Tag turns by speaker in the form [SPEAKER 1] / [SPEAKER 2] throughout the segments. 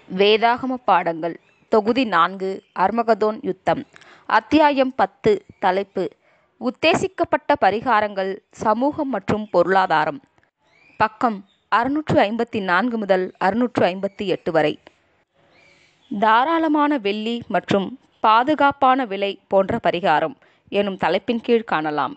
[SPEAKER 1] வேதாகம பாடங்கள் தொகுதி நான்கு அர்மகதோன் யுத்தம் அத்தியாயம் பத்து தலைப்பு உத்தேசிக்கப்பட்ட பரிகாரங்கள் சமூகம் மற்றும் பொருளாதாரம் பக்கம் அறுநூற்று ஐம்பத்தி நான்கு முதல் அறுநூற்று ஐம்பத்தி எட்டு வரை தாராளமான வெள்ளி மற்றும் பாதுகாப்பான விலை போன்ற பரிகாரம் எனும் தலைப்பின் கீழ் காணலாம்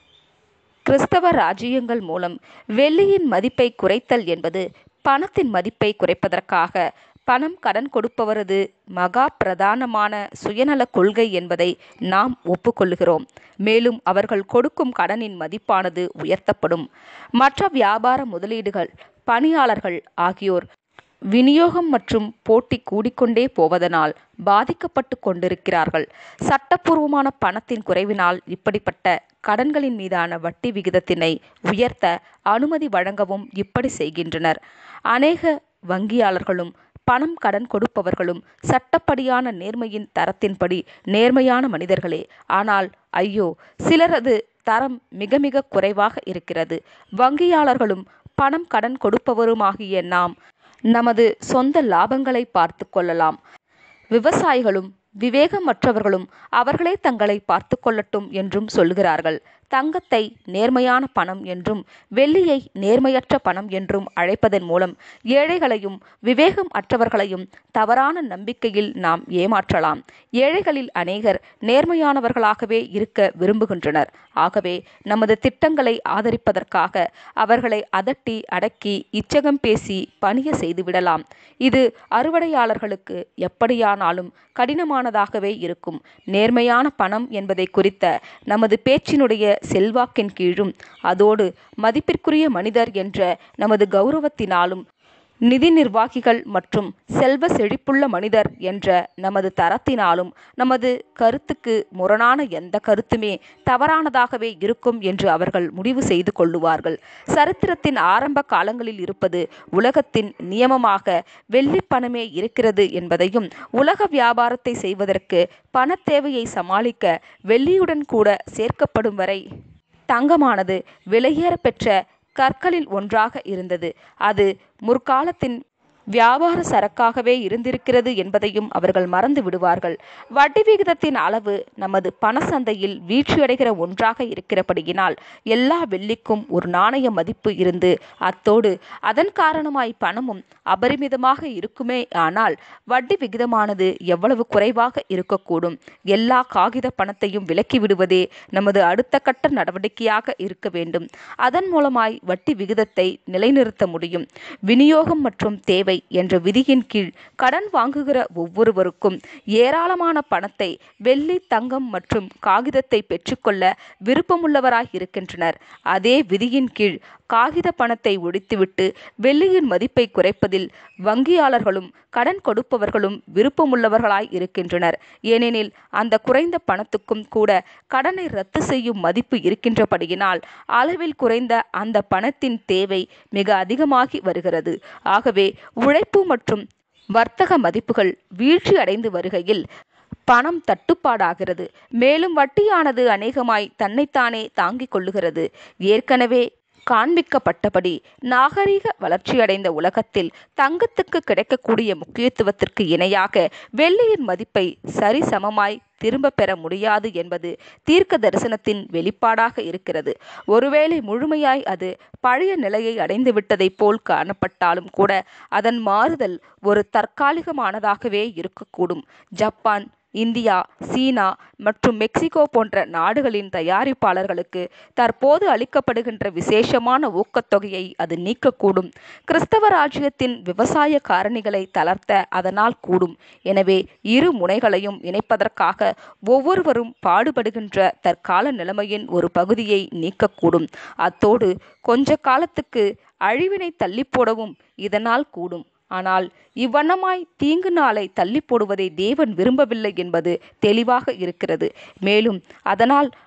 [SPEAKER 1] கிறிஸ்தவ ராஜ்யங்கள் மூலம் வெள்ளியின் மதிப்பை குறைத்தல் என்பது பணத்தின் மதிப்பை குறைப்பதற்காக பணம் கடன் கொடுப்பவரது மகா பிரதானமான சுயநல கொள்கை என்பதை நாம் ஒப்புக்கொள்கிறோம் மேலும் அவர்கள் கொடுக்கும் கடனின் மதிப்பானது உயர்த்தப்படும் மற்ற வியாபார முதலீடுகள் பணியாளர்கள் ஆகியோர் விநியோகம் மற்றும் போட்டி கூடிக்கொண்டே போவதனால் பாதிக்கப்பட்டு கொண்டிருக்கிறார்கள் சட்டப்பூர்வமான பணத்தின் குறைவினால் இப்படிப்பட்ட கடன்களின் மீதான வட்டி விகிதத்தினை உயர்த்த அனுமதி வழங்கவும் இப்படி செய்கின்றனர் அநேக வங்கியாளர்களும் பணம் கடன் கொடுப்பவர்களும் சட்டப்படியான நேர்மையின் தரத்தின்படி நேர்மையான மனிதர்களே ஆனால் ஐயோ சிலரது தரம் மிக மிக குறைவாக இருக்கிறது வங்கியாளர்களும் பணம் கடன் கொடுப்பவருமாகிய நாம் நமது சொந்த லாபங்களை பார்த்து கொள்ளலாம் விவசாயிகளும் விவேகமற்றவர்களும் அவர்களே தங்களை பார்த்து கொள்ளட்டும் என்றும் சொல்கிறார்கள் தங்கத்தை நேர்மையான பணம் என்றும் வெள்ளியை நேர்மையற்ற பணம் என்றும் அழைப்பதன் மூலம் ஏழைகளையும் விவேகம் அற்றவர்களையும் தவறான நம்பிக்கையில் நாம் ஏமாற்றலாம் ஏழைகளில் அநேகர் நேர்மையானவர்களாகவே இருக்க விரும்புகின்றனர் ஆகவே நமது திட்டங்களை ஆதரிப்பதற்காக அவர்களை அதட்டி அடக்கி இச்சகம் பேசி பணிய செய்துவிடலாம் இது அறுவடையாளர்களுக்கு எப்படியானாலும் கடினமானதாகவே இருக்கும் நேர்மையான பணம் என்பதை குறித்த நமது பேச்சினுடைய செல்வாக்கின் கீழும் அதோடு மதிப்பிற்குரிய மனிதர் என்ற நமது கௌரவத்தினாலும் நிதி நிர்வாகிகள் மற்றும் செல்வ செழிப்புள்ள மனிதர் என்ற நமது தரத்தினாலும் நமது கருத்துக்கு முரணான எந்த கருத்துமே தவறானதாகவே இருக்கும் என்று அவர்கள் முடிவு செய்து கொள்ளுவார்கள் சரித்திரத்தின் ஆரம்ப காலங்களில் இருப்பது உலகத்தின் நியமமாக வெள்ளி பணமே இருக்கிறது என்பதையும் உலக வியாபாரத்தை செய்வதற்கு பண தேவையை சமாளிக்க வெள்ளியுடன் கூட சேர்க்கப்படும் வரை தங்கமானது விலையேற பெற்ற கற்களில் ஒன்றாக இருந்தது அது முற்காலத்தின் வியாபார சரக்காகவே இருந்திருக்கிறது என்பதையும் அவர்கள் மறந்து விடுவார்கள் வட்டி விகிதத்தின் அளவு நமது பண சந்தையில் வீழ்ச்சியடைகிற ஒன்றாக இருக்கிறபடியினால் எல்லா வெள்ளிக்கும் ஒரு நாணய மதிப்பு இருந்து அத்தோடு அதன் காரணமாய் பணமும் அபரிமிதமாக இருக்குமே ஆனால் வட்டி விகிதமானது எவ்வளவு குறைவாக இருக்கக்கூடும் எல்லா காகித பணத்தையும் விலக்கி விடுவதே நமது அடுத்த கட்ட நடவடிக்கையாக இருக்க வேண்டும் அதன் மூலமாய் வட்டி விகிதத்தை நிலைநிறுத்த முடியும் விநியோகம் மற்றும் தேவை என்ற விதியின் கீழ் கடன் வாங்குகிற ஒவ்வொருவருக்கும் ஏராளமான பணத்தை வெள்ளி தங்கம் மற்றும் காகிதத்தை பெற்றுக்கொள்ள விருப்பமுள்ளவராய் இருக்கின்றனர் அதே விதியின் கீழ் காகித பணத்தை ஒழித்துவிட்டு வெள்ளியின் மதிப்பை குறைப்பதில் வங்கியாளர்களும் கடன் கொடுப்பவர்களும் விருப்பமுள்ளவர்களாய் இருக்கின்றனர் ஏனெனில் அந்த குறைந்த பணத்துக்கும் கூட கடனை ரத்து செய்யும் மதிப்பு இருக்கின்றபடியினால் அளவில் குறைந்த அந்த பணத்தின் தேவை மிக அதிகமாகி வருகிறது ஆகவே உழைப்பு மற்றும் வர்த்தக மதிப்புகள் வீழ்ச்சி அடைந்து வருகையில் பணம் தட்டுப்பாடாகிறது மேலும் வட்டியானது அநேகமாய் தன்னைத்தானே தாங்கிக் கொள்ளுகிறது ஏற்கனவே காண்பிக்கப்பட்டபடி நாகரிக வளர்ச்சியடைந்த உலகத்தில் தங்கத்துக்கு கிடைக்கக்கூடிய முக்கியத்துவத்திற்கு இணையாக வெள்ளியின் மதிப்பை சரிசமமாய் திரும்ப பெற முடியாது என்பது தீர்க்க தரிசனத்தின் வெளிப்பாடாக இருக்கிறது ஒருவேளை முழுமையாய் அது பழைய நிலையை அடைந்துவிட்டதைப் போல் காணப்பட்டாலும் கூட அதன் மாறுதல் ஒரு தற்காலிகமானதாகவே இருக்கக்கூடும் ஜப்பான் இந்தியா சீனா மற்றும் மெக்சிகோ போன்ற நாடுகளின் தயாரிப்பாளர்களுக்கு தற்போது அளிக்கப்படுகின்ற விசேஷமான ஊக்கத்தொகையை அது நீக்கக்கூடும் கிறிஸ்தவ ராஜ்யத்தின் விவசாய காரணிகளை தளர்த்த அதனால் கூடும் எனவே இரு முனைகளையும் இணைப்பதற்காக ஒவ்வொருவரும் பாடுபடுகின்ற தற்கால நிலைமையின் ஒரு பகுதியை நீக்கக்கூடும் அத்தோடு கொஞ்ச காலத்துக்கு அழிவினை தள்ளி போடவும் இதனால் கூடும் ஆனால் இவ்வண்ணமாய் தீங்கு நாளை தள்ளி போடுவதை தேவன் விரும்பவில்லை என்பது தெளிவாக இருக்கிறது மேலும் அதனால்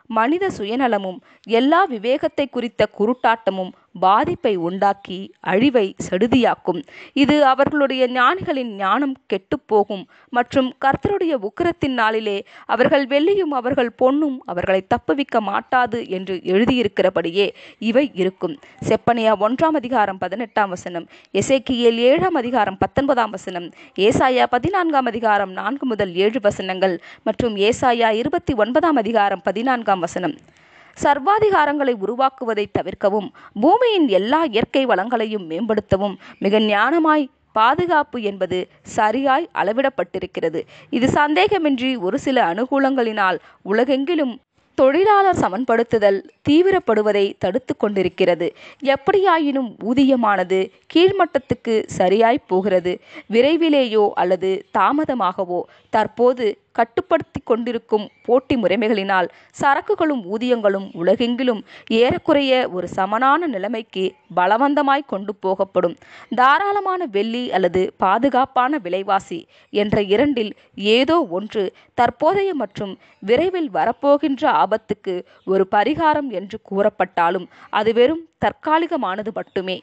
[SPEAKER 1] மனித சுயநலமும் எல்லா விவேகத்தை குறித்த குருட்டாட்டமும் பாதிப்பை உண்டாக்கி அழிவை சடுதியாக்கும் இது அவர்களுடைய ஞானிகளின் ஞானம் கெட்டுப்போகும் மற்றும் கர்த்தருடைய உக்கிரத்தின் நாளிலே அவர்கள் வெள்ளியும் அவர்கள் பொன்னும் அவர்களை தப்புவிக்க மாட்டாது என்று எழுதியிருக்கிறபடியே இவை இருக்கும் செப்பனியா ஒன்றாம் அதிகாரம் பதினெட்டாம் வசனம் எசேக்கியேல் ஏழாம் அதிகாரம் பத்தொன்பதாம் வசனம் ஏசாயா பதினான்காம் அதிகாரம் நான்கு முதல் ஏழு வசனங்கள் மற்றும் ஏசாயா இருபத்தி ஒன்பதாம் அதிகாரம் பதினான்காம் வசனம் சர்வாதிகாரங்களை உருவாக்குவதை தவிர்க்கவும் பூமியின் எல்லா இயற்கை வளங்களையும் மேம்படுத்தவும் மிக ஞானமாய் பாதுகாப்பு என்பது சரியாய் அளவிடப்பட்டிருக்கிறது இது சந்தேகமின்றி ஒரு சில அனுகூலங்களினால் உலகெங்கிலும் தொழிலாளர் சமன்படுத்துதல் தீவிரப்படுவதை தடுத்து கொண்டிருக்கிறது எப்படியாயினும் ஊதியமானது கீழ்மட்டத்துக்கு சரியாய் போகிறது விரைவிலேயோ அல்லது தாமதமாகவோ தற்போது கட்டுப்படுத்தி கொண்டிருக்கும் போட்டி முறைமைகளினால் சரக்குகளும் ஊதியங்களும் உலகெங்கிலும் ஏறக்குறைய ஒரு சமனான நிலைமைக்கு பலவந்தமாய் கொண்டு போகப்படும் தாராளமான வெள்ளி அல்லது பாதுகாப்பான விலைவாசி என்ற இரண்டில் ஏதோ ஒன்று தற்போதைய மற்றும் விரைவில் வரப்போகின்ற ஆபத்துக்கு ஒரு பரிகாரம் என்று கூறப்பட்டாலும் அது வெறும் தற்காலிகமானது மட்டுமே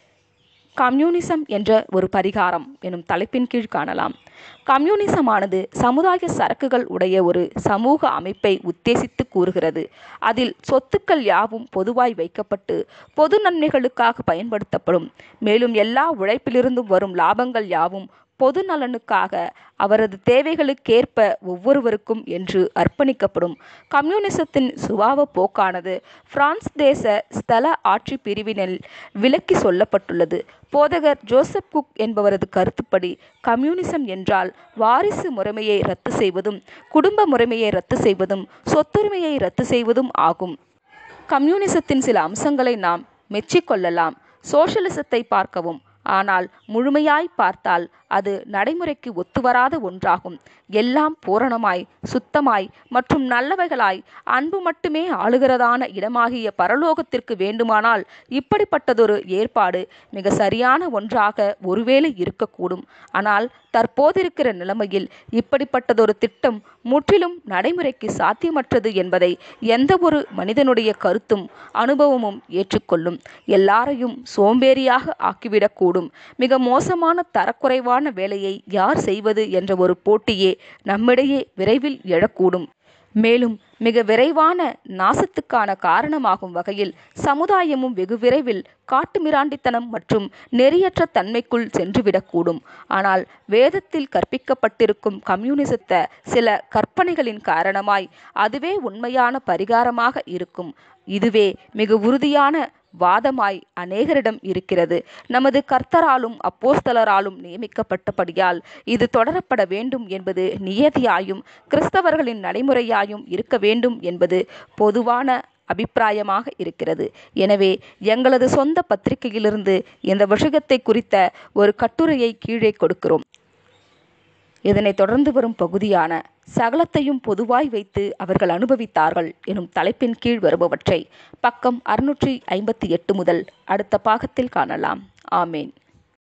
[SPEAKER 1] கம்யூனிசம் என்ற ஒரு பரிகாரம் எனும் தலைப்பின் கீழ் காணலாம் கம்யூனிசமானது சமுதாய சரக்குகள் உடைய ஒரு சமூக அமைப்பை உத்தேசித்து கூறுகிறது அதில் சொத்துக்கள் யாவும் பொதுவாய் வைக்கப்பட்டு பொது நன்மைகளுக்காக பயன்படுத்தப்படும் மேலும் எல்லா உழைப்பிலிருந்தும் வரும் லாபங்கள் யாவும் பொது நலனுக்காக அவரது தேவைகளுக்கேற்ப ஒவ்வொருவருக்கும் என்று அர்ப்பணிக்கப்படும் கம்யூனிசத்தின் சுபாவ போக்கானது பிரான்ஸ் தேச ஸ்தல ஆட்சி பிரிவினில் விலக்கி சொல்லப்பட்டுள்ளது போதகர் ஜோசப் குக் என்பவரது கருத்துப்படி கம்யூனிசம் என்றால் வாரிசு முறைமையை ரத்து செய்வதும் குடும்ப முறைமையை ரத்து செய்வதும் சொத்துரிமையை ரத்து செய்வதும் ஆகும் கம்யூனிசத்தின் சில அம்சங்களை நாம் மெச்சிக்கொள்ளலாம் சோஷலிசத்தை பார்க்கவும் ஆனால் முழுமையாய் பார்த்தால் அது நடைமுறைக்கு ஒத்துவராத ஒன்றாகும் எல்லாம் பூரணமாய் சுத்தமாய் மற்றும் நல்லவைகளாய் அன்பு மட்டுமே ஆளுகிறதான இடமாகிய பரலோகத்திற்கு வேண்டுமானால் இப்படிப்பட்டதொரு ஏற்பாடு மிக சரியான ஒன்றாக ஒருவேளை இருக்கக்கூடும் ஆனால் தற்போதிருக்கிற நிலைமையில் இப்படிப்பட்டதொரு திட்டம் முற்றிலும் நடைமுறைக்கு சாத்தியமற்றது என்பதை எந்த ஒரு மனிதனுடைய கருத்தும் அனுபவமும் ஏற்றுக்கொள்ளும் எல்லாரையும் சோம்பேறியாக ஆக்கிவிடக்கூடும் மிக மோசமான தரக்குறைவான வேலையை யார் செய்வது என்ற ஒரு போட்டியே நம்மிடையே விரைவில் எழக்கூடும் மேலும் மிக விரைவான நாசத்துக்கான காரணமாகும் வகையில் சமுதாயமும் வெகு விரைவில் காட்டுமிராண்டித்தனம் மற்றும் நெறியற்ற தன்மைக்குள் சென்றுவிடக்கூடும் ஆனால் வேதத்தில் கற்பிக்கப்பட்டிருக்கும் கம்யூனிசத்த சில கற்பனைகளின் காரணமாய் அதுவே உண்மையான பரிகாரமாக இருக்கும் இதுவே மிக உறுதியான வாதமாய் அநேகரிடம் இருக்கிறது நமது கர்த்தராலும் அப்போஸ்தலராலும் நியமிக்கப்பட்டபடியால் இது தொடரப்பட வேண்டும் என்பது நியதியாயும் கிறிஸ்தவர்களின் நடைமுறையாயும் இருக்க வேண்டும் என்பது பொதுவான அபிப்பிராயமாக இருக்கிறது எனவே எங்களது சொந்த பத்திரிகையிலிருந்து இந்த விஷயத்தை குறித்த ஒரு கட்டுரையை கீழே கொடுக்கிறோம் இதனைத் தொடர்ந்து வரும் பகுதியான சகலத்தையும் பொதுவாய் வைத்து அவர்கள் அனுபவித்தார்கள் எனும் தலைப்பின் கீழ் வருபவற்றை பக்கம் அறுநூற்றி ஐம்பத்தி எட்டு முதல் அடுத்த பாகத்தில் காணலாம் ஆமேன்